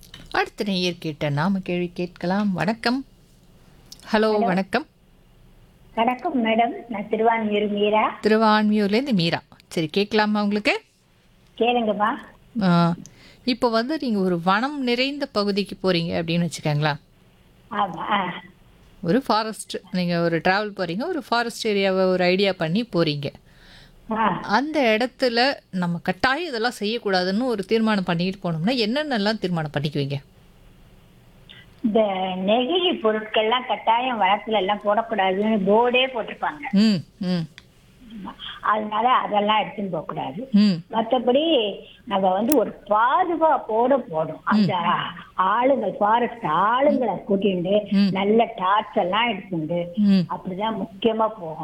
அடுத்த நேயர் கேட்ட நாம கேள்வி கேட்கலாம் வணக்கம் ஹலோ வணக்கம் வணக்கம் மேடம் நான் திருவான்மியூர் மீரா திருவான்மியூர்லேருந்து மீரா சரி கேட்கலாமா உங்களுக்கு கேளுங்கம்மா ஆ, இப்போ வந்து நீங்கள் ஒரு வனம் நிறைந்த பகுதிக்கு போகிறீங்க அப்படின்னு வச்சுக்கோங்களேன் ஆமா ஆ ஒரு ஃபாரஸ்ட் நீங்கள் ஒரு ட்ராவல் போகிறீங்க ஒரு ஃபாரஸ்ட் ஏரியாவை ஒரு ஐடியா பண்ணி போகிறீங்க ஆ அந்த இடத்துல நம்ம கட்டாயம் இதெல்லாம் செய்யக்கூடாதுன்னு ஒரு தீர்மானம் பண்ணிக்கிட்டு போனோம்னா என்னென்னலாம் தீர்மானம் பண்ணிக்குவீங்க இந்த நெகிழி பொருட்கள்லாம் கட்டாயம் வளத்துல எல்லாம் போடக்கூடாதுன்னு போர்டே போட்டிருப்பாங்க ம் ம் அதனால அதெல்லாம் எடுத்துன்னு போக கூடாது ம் மற்றபடி நம்ம வந்து ஒரு பாதுகாப்போட போடும் அந்த ஆளுங்கள் ஃபாரஸ்ட் ஆளுங்களை கூட்டிட்டு நல்ல டார்ச் எல்லாம் எடுத்துட்டு ம் அப்படிதான் முக்கியமா போகும்